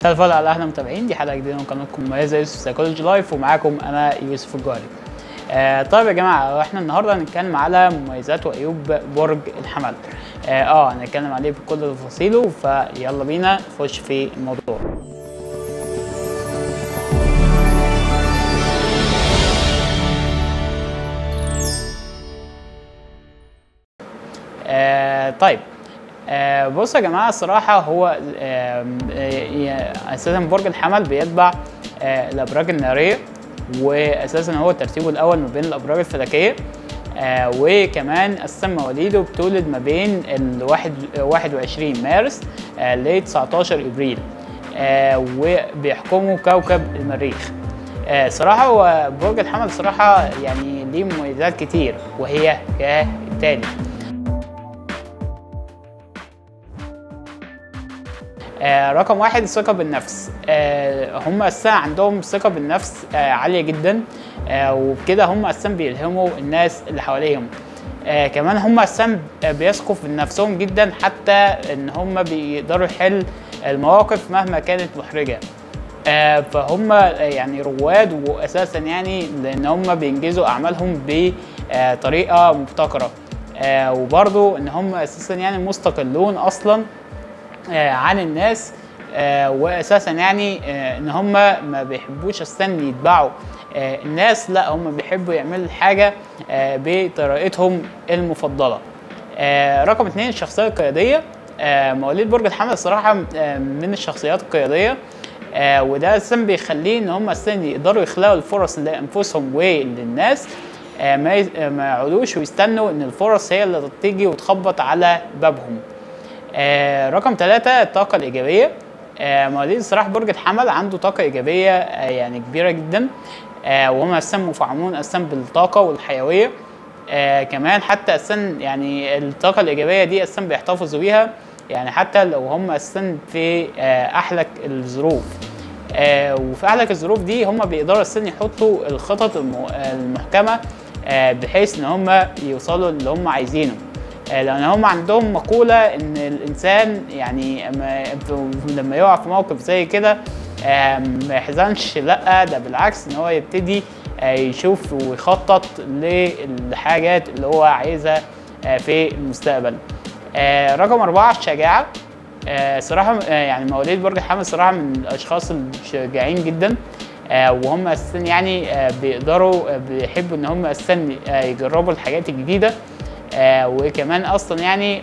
مساء الفل على اهلا متابعين دي حلقه جديده من قناتكم مميزه يوسف سايكولوجي لايف ومعاكم انا يوسف الجوهري آه طيب يا جماعه احنا النهارده هنتكلم على مميزات وعيوب برج الحمل اه, آه هنتكلم عليه بكل تفاصيله فيلا بينا نخش في الموضوع آه طيب آه بصوا يا جماعه الصراحه هو آه آه اساسا برج الحمل بيتبع آه الابراج الناريه واساسا هو ترتيبه الاول ما بين الابراج الفلكيه آه وكمان اساسا مواليده بتولد ما بين ال 21 مارس آه ل 19 ابريل آه وبيحكموا كوكب المريخ آه صراحه هو برج الحمل صراحه يعني ليه مميزات كتير وهي كالتالي آه رقم واحد الثقة بالنفس آه هم أساسا عندهم ثقة بالنفس آه عالية جدا آه وبكده هم أساسا بيلهموا الناس اللي حواليهم آه كمان هم أساسا بيثقوا في نفسهم جدا حتى إن هم بيقدروا يحل المواقف مهما كانت محرجة آه فهم يعني رواد وأساسا يعني لأن هم بينجزوا أعمالهم بطريقة مبتكرة آه وبرضو إن هم أساسا يعني مستقلون أصلا آه عن الناس آه واساسا يعني آه ان هم ما بيحبوش اساسا يتبعوا الناس لا هم بيحبوا يعملوا الحاجه بطريقتهم المفضله رقم اثنين الشخصيه القياديه مواليد برج الحمل الصراحه من الشخصيات القياديه وده اساسا بيخليه ان هم اساسا يقدروا يخلقوا الفرص لانفسهم وللناس ما يقعدوش ويستنوا ان الفرص هي اللي تيجي وتخبط على بابهم آه رقم ثلاثة الطاقة الإيجابية آه مواليد الصراحة برج الحمل عنده طاقة إيجابية آه يعني كبيرة جدا آه وهم أساسا مفعمون أساسا بالطاقة والحيوية آه كمان حتى أساسا يعني الطاقة الإيجابية دي أساسا بيحتفظوا بيها يعني حتى لو هم أساسا في آه أحلك الظروف آه وفي أحلك الظروف دي هم بيقدروا أساسا يحطوا الخطط المحكمة آه بحيث إن هم يوصلوا اللي هم عايزينه لان هم عندهم مقوله ان الانسان يعني لما يقع في موقف زي كده ما يحزنش لا ده بالعكس ان هو يبتدي يشوف ويخطط للحاجات اللي هو عايزها في المستقبل رقم أربعة الشجاعة صراحة يعني مواليد برج الحمل صراحة من الأشخاص الشجاعين جدا وهم أساسا يعني بيقدروا بيحبوا إن هم أساسا يجربوا الحاجات الجديدة آه وكمان اصلا يعني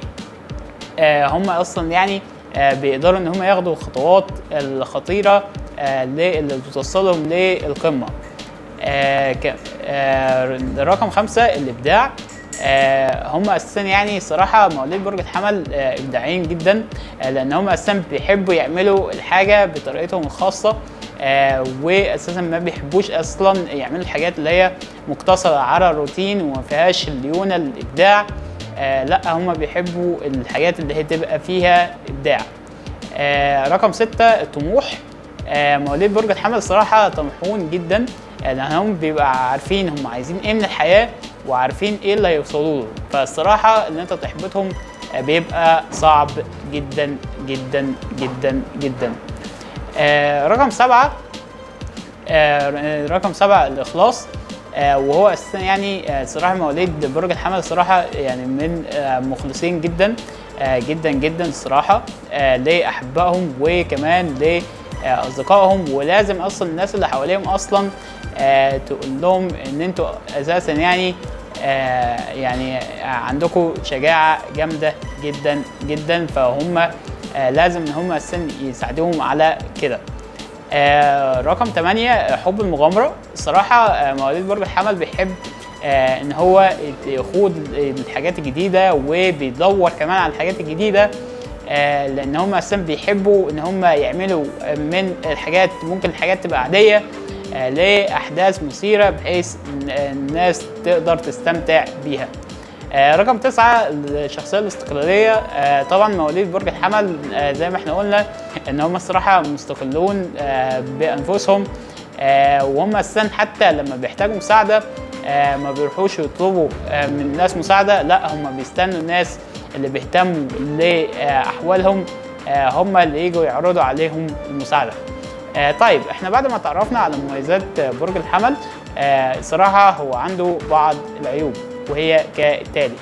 آه هم اصلا يعني آه بيقدروا ان هم ياخدوا الخطوات الخطيره آه اللي توصلهم للقمه آه آه رقم خمسة الابداع آه هم اساسا يعني صراحه مواليد برج الحمل آه ابداعيين جدا آه لان هم اساسا بيحبوا يعملوا الحاجه بطريقتهم الخاصه آه واساسا ما بيحبوش اصلا يعملوا الحاجات اللي هي مقتصره على الروتين وما فيهاش ليونه الابداع آه لا هم بيحبوا الحاجات اللي هي تبقى فيها ابداع آه رقم ستة الطموح آه مواليد برج الحمل الصراحه طموحون جدا لان يعني هم بيبقى عارفين هم عايزين ايه من الحياه وعارفين ايه اللي هيوصلوا له فالصراحه ان انت تحبطهم بيبقى صعب جدا جدا جدا جدا آه رقم سبعة آه رقم سبعة الإخلاص آه وهو أساسا يعني آه صراحة مواليد برج الحمل صراحة يعني من آه مخلصين جدا آه جدا جدا الصراحة آه لأحبائهم وكمان لأصدقائهم ولازم أصلا الناس اللي حواليهم أصلا آه تقول لهم إن أنتوا أساسا يعني آه يعني عندكم شجاعة جامدة جدا جدا فهم آه لازم ان هم اساسا يساعدوهم على كده آه رقم 8 حب المغامره الصراحه آه مواليد برج الحمل بيحب آه ان هو يخوض الحاجات الجديده وبيدور كمان على الحاجات الجديده آه لان هم اساسا بيحبوا ان هم يعملوا من الحاجات ممكن الحاجات تبقى عاديه آه لاحداث مثيره بحيث الناس تقدر تستمتع بيها آه رقم تسعة الشخصية الاستقلالية آه طبعا مواليد برج الحمل آه زي ما احنا قلنا ان هم الصراحة مستقلون بأنفسهم وهم اساسا حتى لما بيحتاجوا مساعدة ما بيروحوش يطلبوا من الناس مساعدة لا هم بيستنوا الناس اللي بيهتموا لأحوالهم آه، هم اللي يجوا يعرضوا عليهم المساعده آه، طيب احنا بعد ما تعرفنا على مميزات آه، برج الحمل آه، صراحه هو عنده بعض العيوب وهي كالتالي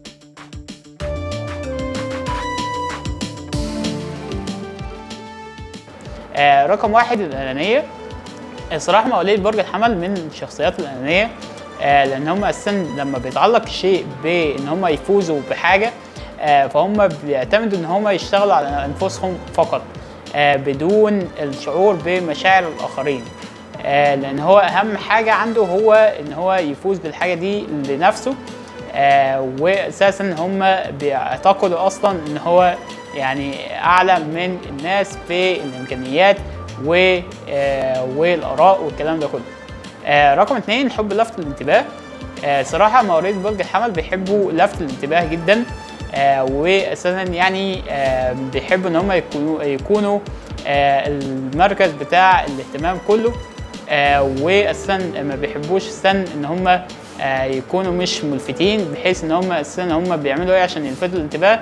آه، رقم واحد الأنانية الصراحة مواليد برج الحمل من الشخصيات الأنانية آه، لأن هم أساسا لما بيتعلق الشيء بإن هم يفوزوا بحاجة آه، فهم بيعتمدوا إن هم يشتغلوا على أنفسهم فقط آه، بدون الشعور بمشاعر الآخرين آه، لأن هو أهم حاجة عنده هو إن هو يفوز بالحاجة دي لنفسه آه، واساسا هم بيعتقدوا اصلا ان هو يعني اعلى من الناس في الامكانيات و آه، والاراء والكلام ده كله آه، رقم اتنين حب لفت الانتباه آه، صراحة مواليد برج الحمل بيحبوا لفت الانتباه جدا آه، واساسا يعني آه، بيحبوا ان هم يكونوا يكونوا آه، المركز بتاع الاهتمام كله آه، واساسا ما بيحبوش اساسا ان هم آه، يكونوا مش ملفتين بحيث ان هم اساسا هم بيعملوا ايه عشان يلفتوا الانتباه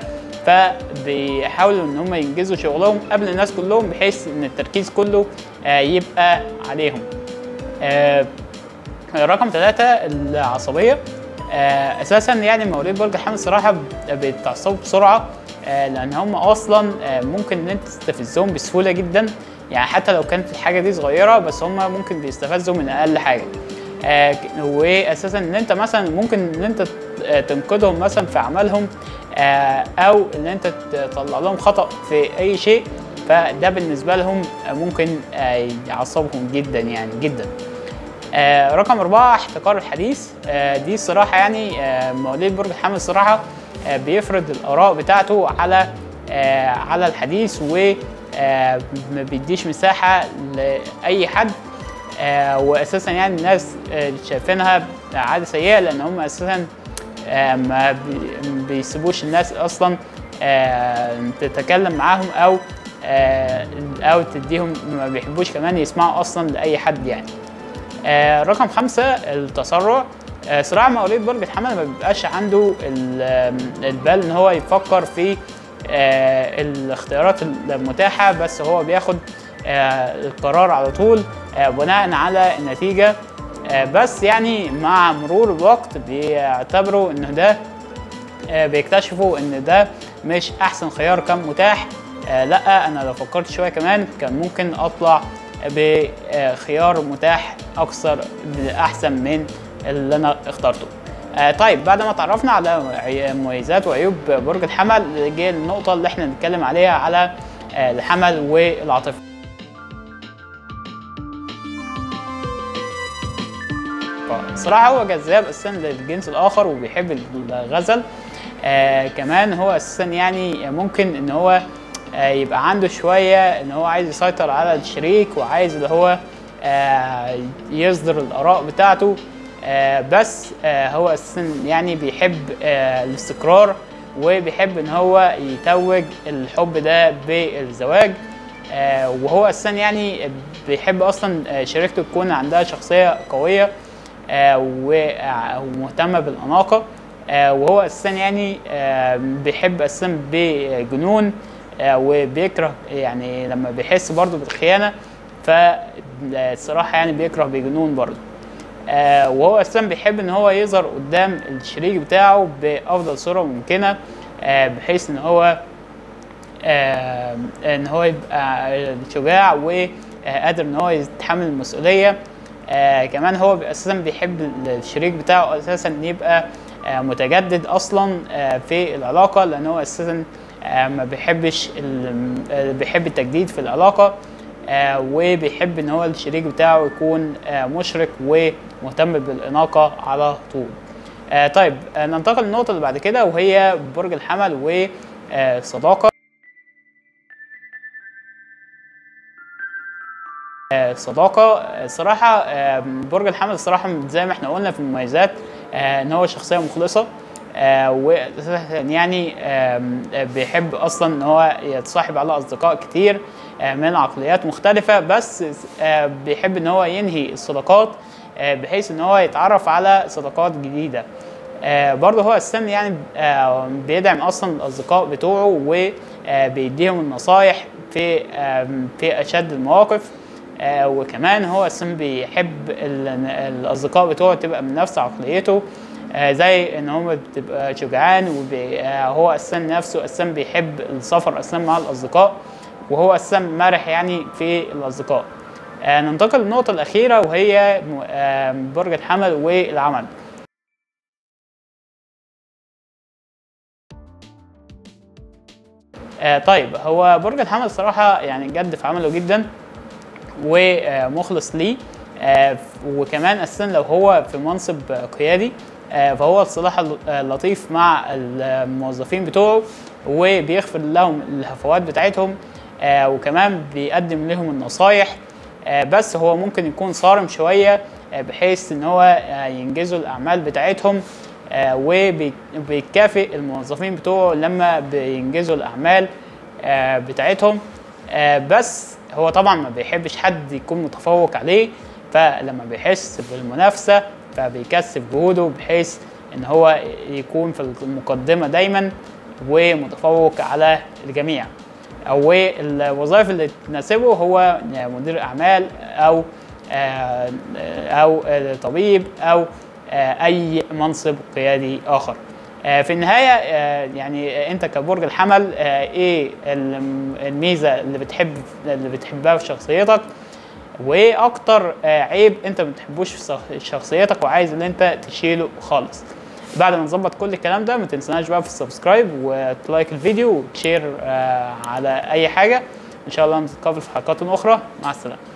فبيحاولوا ان هم ينجزوا شغلهم قبل الناس كلهم بحيث ان التركيز كله آه، يبقى عليهم آه، رقم ثلاثة العصبية آه، اساسا يعني مواليد برج الحمل الصراحه بيتعصبوا بسرعه آه، لان هم اصلا آه، ممكن ان انت تستفزهم بسهوله جدا يعني حتى لو كانت الحاجه دي صغيره بس هم ممكن بيستفزوا من اقل حاجه آه، واساسا ان انت مثلا ممكن ان انت ت- تنقذهم مثلا في اعمالهم آه، او ان انت تطلع لهم خطا في اي شيء فده بالنسبه لهم آه، ممكن آه، يعصبهم جدا يعني جدا آه، رقم أربعة احتكار الحديث آه، دي الصراحة يعني آه، مواليد برج الحمل الصراحة آه، بيفرض الآراء بتاعته على آه، على الحديث و آه، ما بيديش مساحة لأي حد آه، وأساسا يعني الناس آه، شايفينها عادة سيئة لأن هم أساسا آه، ما بي- ما بيسيبوش الناس أصلا آه، تتكلم معاهم أو آه، أو تديهم ما بيحبوش كمان يسمعوا أصلا لأي حد يعني آه، رقم خمسة التسرع آه، صراع مواليد برج الحمل ما بيبقاش عنده ال- آم، البال ان هو يفكر في آه، الاختيارات المتاحة بس هو بياخد آه، القرار على طول آه، بناء على النتيجة آه، بس يعني مع مرور الوقت بيعتبروا انه ده آه، بيكتشفوا ان ده مش احسن خيار كان متاح آه، لا انا لو فكرت شويه كمان كان ممكن اطلع بخيار متاح اكثر احسن من اللي انا اخترته آه، طيب بعد ما تعرفنا على عي- مميزات وعيوب برج الحمل جه النقطه اللي احنا نتكلم عليها على آه، الحمل والعاطفه صراحة هو جذاب اساسا للجنس الاخر وبيحب الغزل آه كمان هو اساسا يعني ممكن ان هو آه يبقى عنده شوية ان هو عايز يسيطر على الشريك وعايز اللي هو آه يصدر الاراء بتاعته آه بس آه هو اساسا يعني بيحب آه الاستقرار وبيحب ان هو يتوج الحب ده بالزواج آه وهو اساسا يعني بيحب اصلا آه، شريكته تكون عندها شخصية قوية آه، و- آه، ومهتمه بالاناقه آه، وهو اساسا يعني آه، بيحب اساسا بجنون آه، وبيكره يعني لما بيحس برضه بالخيانه فالصراحه يعني بيكره بجنون برضه آه، وهو اساسا بيحب ان هو يظهر قدام الشريك بتاعه بافضل صوره ممكنه آه، بحيث ان هو آه، ان هو يبقى شجاع وقادر ان هو يتحمل المسؤوليه آه كمان هو بي- اساسا بيحب الشريك بتاعه اساسا يبقى آه متجدد اصلا آه في العلاقه لان هو اساسا آه ما بيحبش ال- آه بيحب التجديد في العلاقه آه وبيحب ان هو الشريك بتاعه يكون آه مشرك ومهتم بالاناقه على طول آه طيب آه ننتقل للنقطه اللي بعد كده وهي برج الحمل والصداقه الصداقة الصراحة آه، برج الحمل الصراحة زي ما احنا قلنا في المميزات آه، ان هو شخصية مخلصة آه، وأساساً يعني آم، آه، بيحب اصلا ان هو يتصاحب على اصدقاء كتير آه، من عقليات مختلفة بس آه، بيحب ان هو ينهي الصداقات آه، بحيث ان هو يتعرف على صداقات جديدة آه برضه هو اساسا يعني آه بيدعم اصلا الاصدقاء بتوعه وبيديهم النصايح في آه في اشد المواقف آه وكمان هو اساسا بيحب ال- الاصدقاء بتوعه تبقى من نفس عقليته آه زي ان هو بتبقى شجعان وهو اساسا نفسه اساسا بيحب السفر اساسا مع الاصدقاء وهو اساسا مرح يعني في الاصدقاء آه ننتقل للنقطة الأخيرة وهي م- آه برج الحمل والعمل آه طيب هو برج الحمل صراحة يعني جد في عمله جدا ومخلص ليه آه، وكمان اساسا لو هو في منصب قيادي آه، فهو الصراحه لطيف مع الموظفين بتوعه وبيغفر لهم الهفوات بتاعتهم آه، وكمان بيقدم لهم النصايح آه، بس هو ممكن يكون صارم شويه آه، بحيث ان هو آه، ينجزوا الاعمال بتاعتهم آه، وبيكافئ الموظفين بتوعه لما بينجزوا الاعمال آه، بتاعتهم آه، بس هو طبعا ما بيحبش حد يكون متفوق عليه فلما بيحس بالمنافسة فبيكثف جهوده بحيث ان هو يكون في المقدمة دايما ومتفوق على الجميع او الوظائف اللي تناسبه هو مدير اعمال او آه، او طبيب او آه، اي منصب قيادي اخر آه، في النهايه آه، يعني انت كبرج الحمل آه، ايه الم- الميزه اللي بتحب اللي بتحبها في شخصيتك وايه اكتر آه، عيب انت ما بتحبوش في شخ- شخصيتك وعايز ان انت تشيله خالص بعد ما نظبط كل الكلام ده ما تنسناش بقى في السبسكرايب وتلايك الفيديو وتشير آه، على اي حاجه ان شاء الله نتقابل في حلقات اخرى مع السلامه